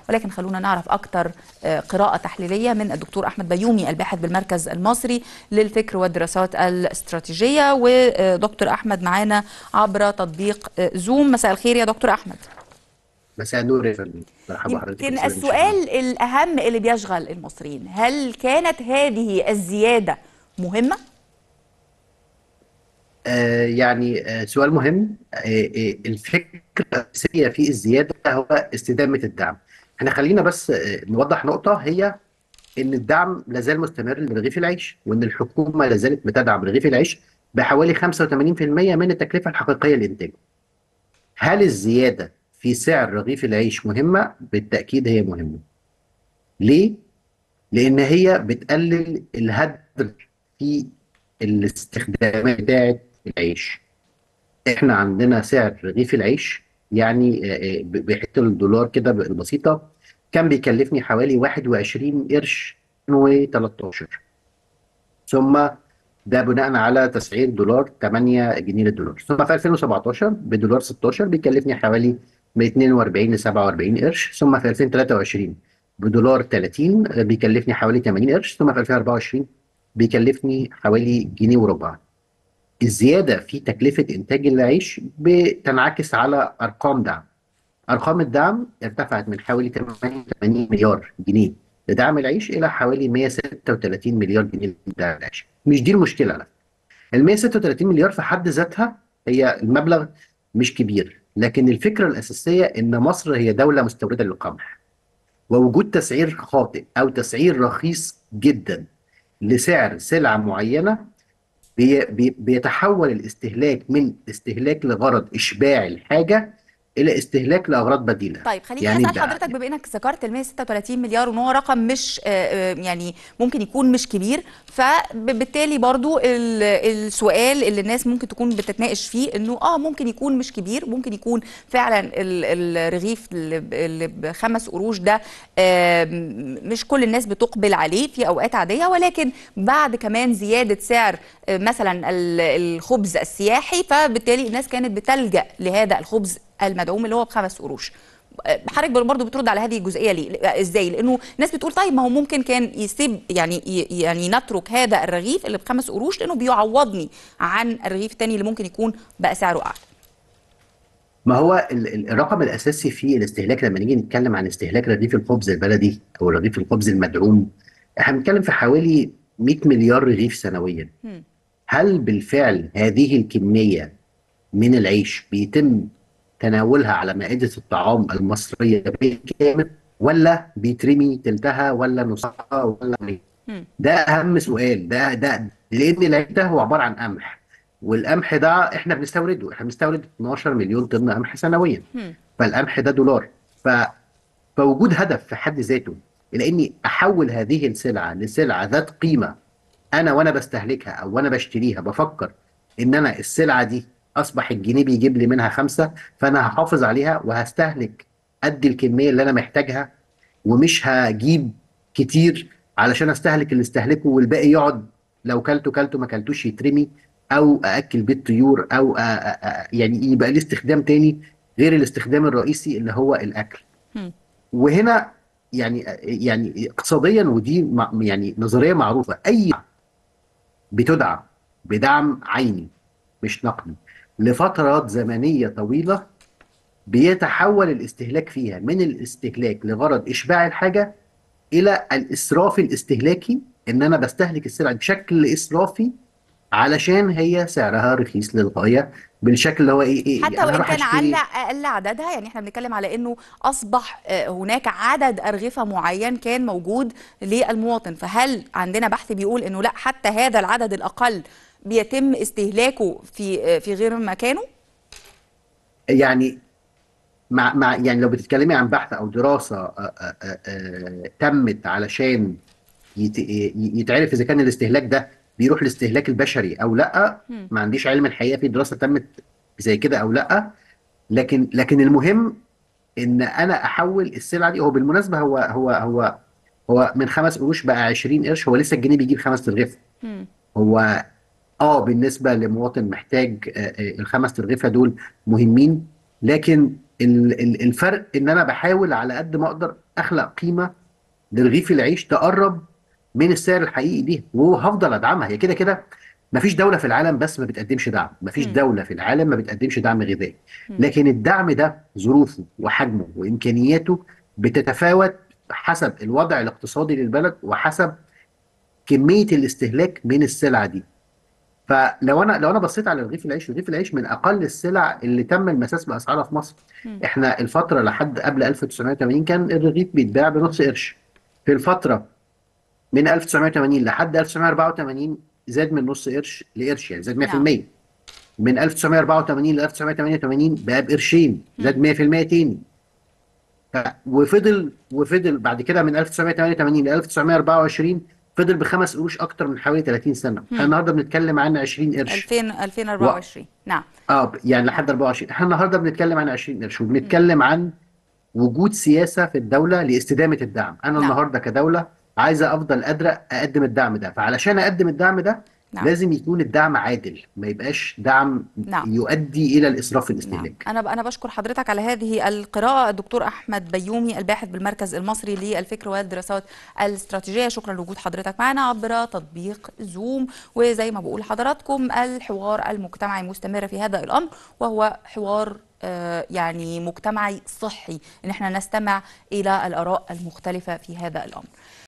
ولكن خلونا نعرف اكثر قراءه تحليليه من الدكتور احمد بيومي الباحث بالمركز المصري للفكر والدراسات الاستراتيجيه ودكتور احمد معانا عبر تطبيق زوم مساء الخير يا دكتور احمد مساء النور يا فندم مرحبا حضرتك يمكن السؤال الاهم اللي بيشغل المصريين هل كانت هذه الزياده مهمه آه يعني آه سؤال مهم آه آه الفكره الاساسيه في الزياده هو استدامه الدعم احنا خلينا بس آه نوضح نقطه هي ان الدعم لازال مستمر لرغيف العيش وان الحكومه لازالت بتدعم رغيف العيش بحوالي 85% من التكلفه الحقيقيه لانتاجه هل الزياده في سعر رغيف العيش مهمه بالتاكيد هي مهمه ليه لان هي بتقلل الهدر في الاستخدامات بتاعه العيش احنا عندنا سعر رغيف العيش يعني بحته الدولار كده البسيطه كان بيكلفني حوالي 21 قرش و13 ثم ده بناء على تسعير دولار 8 جنيه للدولار ثم في 2017 بدولار 16 بيكلفني حوالي من 42 ل 47 قرش ثم في 2023 بدولار 30 بيكلفني حوالي 80 قرش ثم في 2024 بيكلفني حوالي جنيه وربع الزيادة في تكلفة إنتاج العيش بتنعكس على أرقام دعم أرقام الدعم ارتفعت من حوالي 88 مليار جنيه لدعم العيش إلى حوالي 136 مليار جنيه لدعم العيش مش دي المشكلة لا ال 136 مليار في حد ذاتها هي المبلغ مش كبير لكن الفكرة الأساسية إن مصر هي دولة مستوردة للقمح ووجود تسعير خاطئ أو تسعير رخيص جدا لسعر سلعة معينة بي بي بيتحول الاستهلاك من استهلاك لغرض إشباع الحاجة الى استهلاك لاغراض بديله طيب خليني يعني اسال حضرتك بما انك ذكرت ال 136 مليار وان هو رقم مش يعني ممكن يكون مش كبير فبالتالي برضو السؤال اللي الناس ممكن تكون بتتناقش فيه انه اه ممكن يكون مش كبير ممكن يكون فعلا الرغيف اللي بخمس قروش ده مش كل الناس بتقبل عليه في اوقات عاديه ولكن بعد كمان زياده سعر مثلا الخبز السياحي فبالتالي الناس كانت بتلجا لهذا الخبز المدعوم اللي هو بخمس قروش حضرتك برضه بترد على هذه الجزئيه ليه ازاي لانه الناس بتقول طيب ما هو ممكن كان يسيب يعني يعني نترك هذا الرغيف اللي بخمس قروش لانه بيعوضني عن الرغيف الثاني اللي ممكن يكون بقى سعره اعلى ما هو الرقم الاساسي في الاستهلاك لما نيجي نتكلم عن استهلاك رغيف الخبز البلدي او رغيف الخبز المدعوم احنا بنتكلم في حوالي 100 مليار رغيف سنويا هل بالفعل هذه الكميه من العيش بيتم تناولها على مائدة الطعام المصرية بالكامل ولا بيترمي تلتها ولا نصها ولا ده أهم سؤال ده ده لأن العيش ده هو عبارة عن قمح والقمح ده احنا بنستورده احنا بنستورد 12 مليون طن قمح سنويا فالقمح ده دولار ف فوجود هدف في حد ذاته لاني احول هذه السلعه لسلعه ذات قيمه انا وانا بستهلكها او وانا بشتريها بفكر ان انا السلعه دي اصبح الجنيه بيجيب لي منها خمسه فانا هحافظ عليها وهستهلك قد الكميه اللي انا محتاجها ومش هجيب كتير علشان استهلك اللي استهلكه والباقي يقعد لو كلته كلته ما كلتوش يترمي او ااكل بيت طيور او أ أ يعني يبقى ليه استخدام تاني غير الاستخدام الرئيسي اللي هو الاكل. م. وهنا يعني يعني اقتصاديا ودي يعني نظريه معروفه اي بتدعم بدعم عيني مش نقدي لفترات زمنيه طويله بيتحول الاستهلاك فيها من الاستهلاك لغرض اشباع الحاجه الى الاسراف الاستهلاكي ان انا بستهلك السلعه بشكل اسرافي علشان هي سعرها رخيص للغايه بالشكل اللي هو ايه, إيه حتى وان كان على اقل عددها يعني احنا بنتكلم على انه اصبح هناك عدد ارغفه معين كان موجود للمواطن فهل عندنا بحث بيقول انه لا حتى هذا العدد الاقل بيتم استهلاكه في في غير مكانه؟ يعني مع مع يعني لو بتتكلمي عن بحث او دراسه آآ آآ تمت علشان يت يتعرف اذا كان الاستهلاك ده بيروح للاستهلاك البشري او لا ما عنديش علم الحقيقه في دراسه تمت زي كده او لا لكن لكن المهم ان انا احول السلعه دي هو بالمناسبه هو هو هو هو من خمس قروش بقى 20 قرش هو لسه الجنيه بيجيب خمس ترغيف هو اه بالنسبه لمواطن محتاج الخمس ترغيفه دول مهمين لكن ال- ال- الفرق ان انا بحاول على قد ما اقدر اخلق قيمه لرغيف العيش تقرب من السعر الحقيقي ليه وهفضل ادعمها هي كده كده مفيش دوله في العالم بس ما بتقدمش دعم مفيش مم. دوله في العالم ما بتقدمش دعم غذائي مم. لكن الدعم ده ظروفه وحجمه وامكانياته بتتفاوت حسب الوضع الاقتصادي للبلد وحسب كميه الاستهلاك من السلعه دي فلو انا لو انا بصيت على رغيف العيش رغيف العيش من اقل السلع اللي تم المساس باسعارها في مصر مم. احنا الفتره لحد قبل 1980 كان الرغيف بيتباع بنص قرش في الفتره من 1980 لحد 1984 زاد من نص قرش لقرش يعني زاد 100% نعم. من 1984 ل 1988 بقى بقرشين زاد 100% تاني ف... وفضل وفضل بعد كده من 1988 ل 1924 فضل بخمس قروش اكتر من حوالي 30 سنه احنا النهارده بنتكلم عن 20 قرش 2000 2024 نعم اه يعني لحد 24 احنا النهارده بنتكلم عن 20 قرش وبنتكلم عن وجود سياسه في الدوله لاستدامه الدعم انا نعم. النهارده كدوله عايزه افضل قادره اقدم الدعم ده فعلشان اقدم الدعم ده نعم. لازم يكون الدعم عادل ما يبقاش دعم نعم. يؤدي الى الاسراف في نعم الاستهلاك أنا أنا بشكر حضرتك على هذه القراءة الدكتور أحمد بيومي الباحث بالمركز المصري للفكر والدراسات الاستراتيجية شكرا لوجود حضرتك معنا عبر تطبيق زوم وزي ما بقول لحضراتكم الحوار المجتمعي مستمر في هذا الأمر وهو حوار آه، يعني مجتمعي صحي ان احنا نستمع الى الاراء المختلفه في هذا الامر